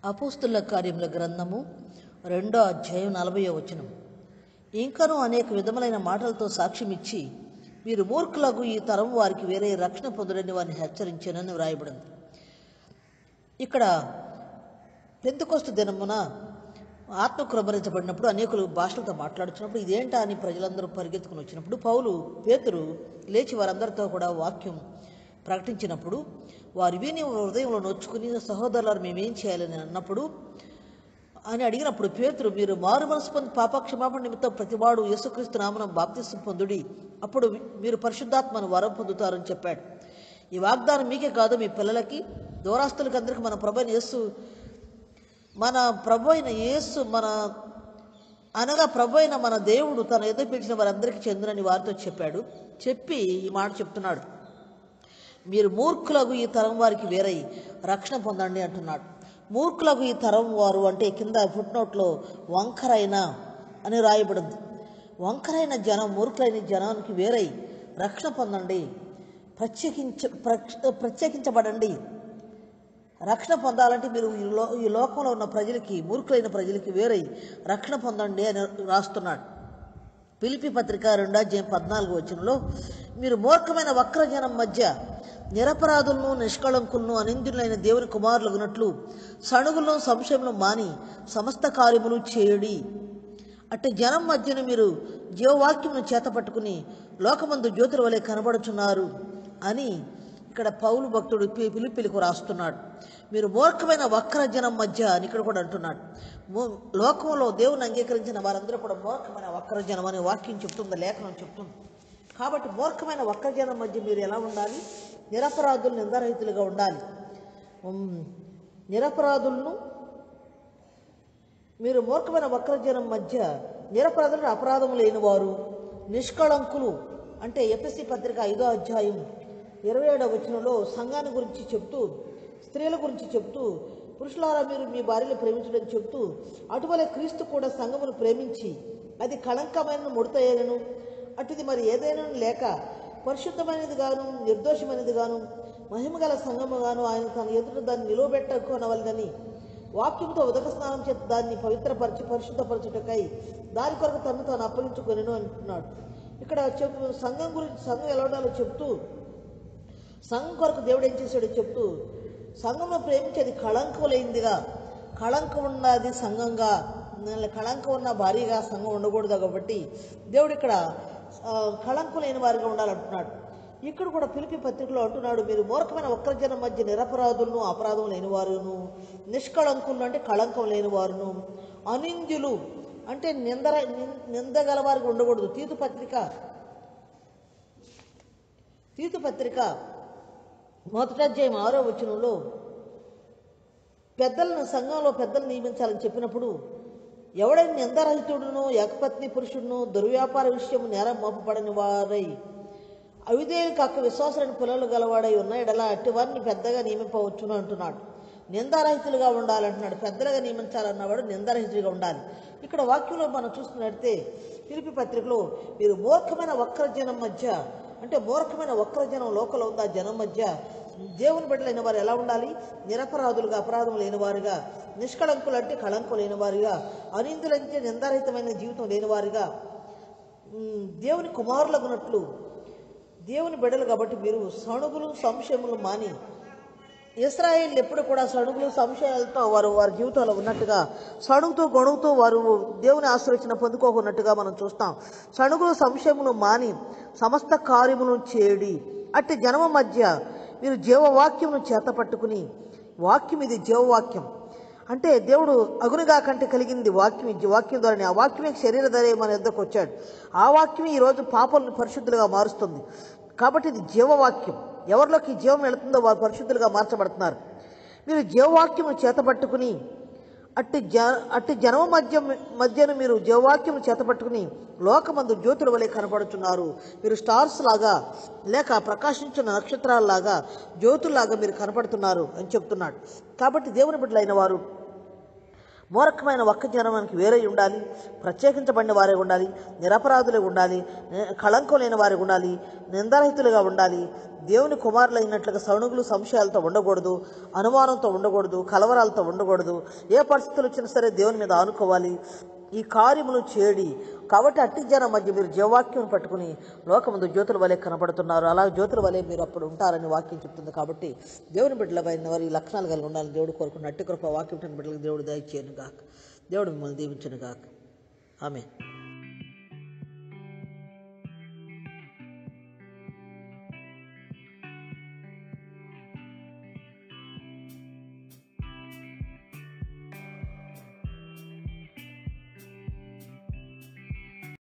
అపోస్తుల కార్యముల గ్రంథము రెండో అధ్యాయం నలభయో వచనం ఇంకనూ అనేక విధములైన మాటలతో సాక్ష్యం ఇచ్చి మీరు మూర్ఖులకు ఈ తరం వారికి వేరే రక్షణ పొందడని వారిని హెచ్చరించానని వ్రాయబడింది ఇక్కడ పెంతుకొస్తు దినమున ఆత్మ క్రమరించబడినప్పుడు అనేకులు భాషలతో మాట్లాడుతున్నప్పుడు ఇదేంటా అని ప్రజలందరూ పరిగెత్తుకుని వచ్చినప్పుడు పౌలు పేతురు లేచి వారందరితో కూడా వాక్యం ప్రకటించినప్పుడు వారు విని హృదయంలో నొచ్చుకుని సహోదరులారు మేమేం చేయాలని అన్నప్పుడు అని అడిగినప్పుడు పేతురు మీరు మారు మనసు పొంది పాపక్షమాపణ నిమిత్తం ప్రతివాడు యేసుక్రీస్తు నామనం బాప్తిస్తం పొందుడి అప్పుడు మీరు పరిశుద్ధాత్మను వరం పొందుతారని చెప్పాడు ఈ వాగ్దానం మీకే కాదు మీ పిల్లలకి దూరాస్తులకి అందరికీ మన ప్రభు అయిన యేసు మన ప్రభు అయిన యేసు మన అనగా ప్రభు అయిన మన దేవుడు తన ఎదురు పిలిచిన వారందరికీ చెందునని వారితో చెప్పాడు చెప్పి ఈ మాట చెప్తున్నాడు మీరు మూర్ఖులకు ఈ తరం వారికి వేరై రక్షణ పొందండి అంటున్నాడు మూర్ఖులకు ఈ తరం వారు అంటే కింద ఫుట్నోట్లో వంకరైన అని రాయబడింది వంకరైన జనం మూర్ఖులైన జనానికి వేరై రక్షణ పొందండి ప్రత్యేకించ ప్రక్ష- ప్రత్యేకించబడండి రక్షణ పొందాలంటే మీరు ఈ లో ఈ లోకంలో ఉన్న ప్రజలకి మూర్ఖులైన ప్రజలకి వేరై రక్షణ పొందండి అని రాస్తున్నాడు పిలిపి పత్రిక రెండాధ్యాయం పద్నాలుగు వచనంలో మీరు మూర్ఖమైన వక్రజనం మధ్య నిరపరాధులను నిష్కళంకులను అనిందులైన దేవుని కుమారులగునట్లు సణుగులను సంశయములు మాని సమస్త కార్యములు చేయుడి అట్టి జనం మధ్యన మీరు జీవవాక్యమును చేతపట్టుకుని లోకమందు జ్యోతుల వలె కనబడుచున్నారు అని ఇక్కడ పౌలు భక్తుడు పి- పిలిపిలకు రాస్తున్నాడు మీరు మూర్ఖమైన వక్ర జనం మధ్య అని ఇక్కడ కూడా అంటున్నాడు మూ- లోకంలో దేవుని అంగీకరించిన వారందరూ కూడా మూర్ఖమైన వక్ర జనం అనే వాక్యం చెప్తుంది లేఖనం చెప్తుంది కాబట్టి మూర్ఖమైన వక్ర జనం మధ్య మీరు ఎలా ఉండాలి నిరపరాధులు నిందరహితులుగా ఉండాలి ఉమ్, నిరపరాధులను మీరు మూర్ఖమైన వక్రజనం మధ్య నిరపరాధులు అపరాధం లేనివారు నిష్కళంకులు అంటే ఎఫ్ఎస్సి పత్రిక ఐదో అధ్యాయం ఇరవై ఏడవ వచనంలో సంఘాన్ని గురించి చెప్తూ స్త్రీల గురించి చెప్తూ పురుషులారా మీరు మీ భార్యలు ప్రేమించడం చెప్తూ అటువలే క్రీస్తు కూడా సంఘమును ప్రేమించి అది కళంకమైన ముడతయ్యను అటుది మరి ఏదైనా లేక పరిశుద్ధమైనది గాను నిర్దోషమైనది గాను మహిమగల సంఘము గాను ఆయన తన ఎదుట దాన్ని నిలువబెట్టుకోనవలదని వాక్యంతో ఉదక స్నానం చేత దాన్ని పవిత్రపరిచి పరిశుద్ధపరచుటకై దాని కొరకు తను తాను అప్పగించుకొనెను అంటున్నాడు ఇక్కడ చెప్పు సంఘం గురించి సంఘం ఎలా ఉండాలో చెప్తూ సంఘం కొరకు దేవుడు ఏం చేశాడో చెప్తూ సంఘంలో ప్రేమించేది కళంకం లేనిదిగా కళంకం ఉన్నది సంఘంగా నెల కళంకం ఉన్న భారీగా సంఘం ఉండకూడదు కాబట్టి దేవుడు ఇక్కడ ఆ, కళంకం లేని వారిగా ఉండాలంటున్నాడు ఇక్కడ కూడా పిలిపి పత్రికలో అంటున్నాడు మీరు మూర్ఖమైన ఒక్కరిజనం మధ్య నిరపరాధులను అపరాధం లేని వారును నిష్కళంకులు అంటే కళంకం లేని వారును అనింద్యులు అంటే నిందర నిం- నిందగల వారికి ఉండకూడదు తీతు పత్రిక తీతు పత్రిక మొదటి అధ్యాయం ఆరో వచనంలో పెద్దలను సంఘంలో పెద్దలు నియమించాలని చెప్పినప్పుడు ఎవడైనా నిందరహితుడును ఏకపత్ని పురుషుడును దుర్వ్యాపార విషయం నేరం మోపబడని వారై అవిధేయులు కాక విశ్వాసమైన పిల్లలు గలవాడై ఉన్న ఎడల అట్టివారిని పెద్దగా నియమింపవచ్చును అంటున్నాడు నిందారహితులుగా ఉండాలంటున్నాడు పెద్దలుగా నియమించాలన్నవాడు నిందారహితులుగా ఉండాలి ఇక్కడ వాక్యంలో మనం చూస్తున్నట్టే పిలిపి పత్రికలో మీరు మూర్ఖమైన వక్రజనం మధ్య అంటే మూర్ఖమైన వక్రజనం లోకలో ఉంది ఆ జనం మధ్య దేవుని బిడ్డలైన వారు ఎలా ఉండాలి నిరపరాధులుగా అపరాధం లేని వారుగా నిష్కళంకులు అంటే కళంకం లేని వారుగా అనిందులంటే నిందారహితమైన జీవితం లేని వారుగా ఉమ్, దేవుని కుమారులగునట్లు దేవుని బిడ్డలు కాబట్టి మీరు సణుగులు సంశయములు మాని ఇస్రాయేల్ ఎప్పుడు కూడా సణుగులు సంశయాలతో వారు వారి జీవితంలో ఉన్నట్టుగా సణుగుతూ గొణుగుతూ వారు దేవుని ఆశ్రయించిన పొందుకోకున్నట్టుగా మనం చూస్తాం సణుగులు సంశయములు మాని సమస్త కార్యములు చేడి అట్టి జనమ మధ్య మీరు జీవవాక్యమును చేత పట్టుకుని వాక్యం ఇది జీవవాక్యం అంటే దేవుడు అగునుగా కంటే కలిగింది వాక్యం ఈ వాక్యం ద్వారానే ఆ వాక్యమే శరీరధరే మన ఎద్దకు వచ్చాడు ఆ వాక్యమే ఈరోజు పాపలను పరిశుద్ధులుగా మారుస్తుంది కాబట్టి ఇది జీవవాక్యం ఎవరిలోకి ఈ జీవం వెళుతుందో వారు పరిశుద్ధులుగా మార్చబడుతున్నారు మీరు జీవవాక్యము చేతపట్టుకుని అట్టి జ అట్టి జనమ మధ్య మధ్యను మీరు జీవవాక్యము చేతపట్టుకుని లోకమందు జ్యోతుల వలె కనపడుతున్నారు మీరు స్టార్స్ లాగా లేక ప్రకాశించిన నక్షత్రాలలాగా జ్యోతుల్లాగా మీరు కనపడుతున్నారు అని చెప్తున్నాడు కాబట్టి దేవుని బిడ్డలైన వారు మూర్ఖమైన ఒక్క జనానికి వేరే ఉండాలి ప్రత్యేకించబడిన వారే ఉండాలి నిరపరాధులే ఉండాలి ని- కళంకం లేని వారే ఉండాలి నిందరహితులుగా ఉండాలి దేవుని కుమారులైనట్లుగా సణుగులు సంశయాలతో ఉండకూడదు అనుమానంతో ఉండకూడదు కలవరాలతో ఉండకూడదు ఏ పరిస్థితులు వచ్చినా సరే దేవుని మీద ఆనుకోవాలి ఈ కార్యములు చేడి కాబట్టి అట్టి జనం మధ్య మీరు జీవవాక్యం పట్టుకుని లోకముందు జ్యోతుల వలె కనపడుతున్నారు అలా జ్యోతుల వలె మీరు అప్పుడు ఉంటారని వాక్యం చెప్తుంది కాబట్టి దేవుని బిడ్డలపైన వారి ఈ లక్షణాలు కలిగి ఉండాలని దేవుడు కోరుకున్న అట్టి కృప వాక్యం బిడ్డలకు దేవుడు దయచేయను గాక దేవుడు మిమ్మల్ని దీవించను గాక ఆమె